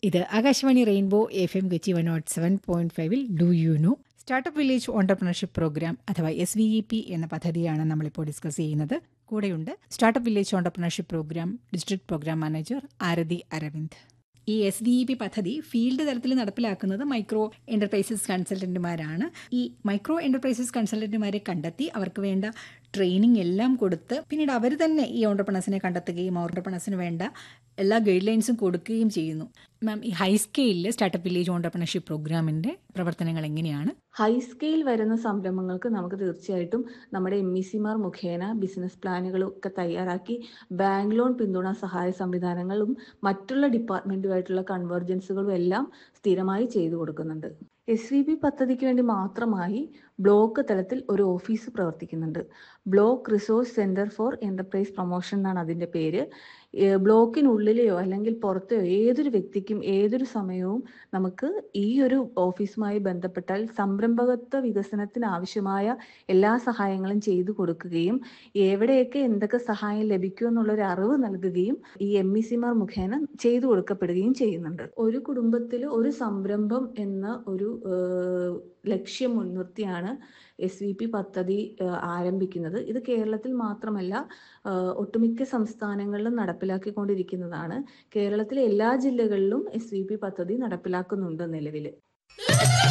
ഇത് Akashvani rainbow F M Kochi one nought seven point ഫൈവിൽ do you know startup village entrepreneurship programme അഥവാ S V E P എന്ന പദ്ധതിയാണ് നമ്മളിപ്പോൾ ഡിസ്കസ് ചെയ്യുന്നത് കൂടെയുണ്ട് startup village entrepreneurship programme district programme manager Arathi Aravind ഈ എസ് ഡി ഇ പി പദ്ധതി ഫീൽഡ് തലത്തിൽ നടപ്പിലാക്കുന്നത് മൈക്രോ എന്റർപ്രൈസസ് കൺസൾട്ടന്റുമാരാണ് ഈ മൈക്രോ എന്റർപ്രൈസസ് കൺസൾട്ടന്റുമാരെ കണ്ടെത്തി അവർക്ക് വേണ്ട ട്രെയിനിങ് എല്ലാം കൊടുത്ത് പിന്നീട് അവർ തന്നെ ഈ ഓണ്ടർപ്രണസിനെ കണ്ടെത്തുകയും ഓണ്ടർപ്രണസിന് വേണ്ട എല്ലാ ഗൈഡ് ലൈൻസും കൊടുക്കുകയും ചെയ്യുന്നു മാം ഈ ഹൈ സ്കെയിലിൽ സ്റ്റാർട്ടപ്പ് വില്ലേജ് ഓണ്ടർപ്രണർഷിപ്പ് പ്രോഗ്രാമിന്റെ പ്രവർത്തനങ്ങൾ എങ്ങനെയാണ് ഹൈ സ്കെയിൽ വരുന്ന സംരംഭങ്ങൾക്ക് നമുക്ക് തീർച്ചയായിട്ടും നമ്മുടെ എം ഇ സിമാർ മുഖേന ബിസിനസ് പ്ലാനുകളും ഒക്കെ തയ്യാറാക്കി ബാങ്ക് ലോൺ പിന്തുണ സഹായ സംവിധാനങ്ങളും മറ്റുള്ള ഡിപ്പാർട്ട്മെന്റുമായിട്ടുള്ള കൺവെർജൻസുകളും എല്ലാം സ്ഥിരമായി ചെയ്തു കൊടുക്കുന്നുണ്ട് എസ് വി ബി പദ്ധതിക്ക് വേണ്ടി മാത്രമായി ബ്ലോക്ക് തലത്തിൽ ഒരു ഓഫീസ് പ്രവർത്തിക്കുന്നുണ്ട് block resource centre for enterprise promotion എന്നാണ് അതിന്റെ പേര് ഏഹ് ബ്ലോക്കിനുള്ളിലെയോ അല്ലെങ്കിൽ പുറത്തെയോ ഏതൊരു വ്യക്തിക്കും ഏതൊരു സമയവും നമുക്ക് ഈ ഒരു ഓഫീസുമായി ബന്ധപ്പെട്ടാൽ സംരംഭകത്വ വികസനത്തിന് ആവശ്യമായ എല്ലാ സഹായങ്ങളും ചെയ്തു കൊടുക്കുകയും എവിടെയൊക്കെ എന്തൊക്കെ സഹായം ലഭിക്കും എന്നുള്ള ഒരു അറിവ് നൽകുകയും ഈ എം ഇ സിമാർ മുഖേന ചെയ്തു കൊടുക്കപ്പെടുകയും ചെയ്യുന്നുണ്ട് ഒരു കുടുംബത്തിൽ ഒരു സംരംഭം എന്ന ഒരു ഏഹ്, ലക്ഷ്യം മുൻനിർത്തിയാണ് എസ് വി പി പദ്ധതി ഏഹ്, ആരംഭിക്കുന്നത് ഇത് കേരളത്തിൽ മാത്രമല്ല ഏഹ്, ഒട്ടുമിക്ക സംസ്ഥാനങ്ങളിലും നടപ്പിലാക്കിക്കൊണ്ടിരിക്കുന്നതാണ് കേരളത്തിലെ എല്ലാ ജില്ലകളിലും എസ് വി പി പദ്ധതി നടപ്പിലാക്കുന്നുണ്ട് നിലവിൽ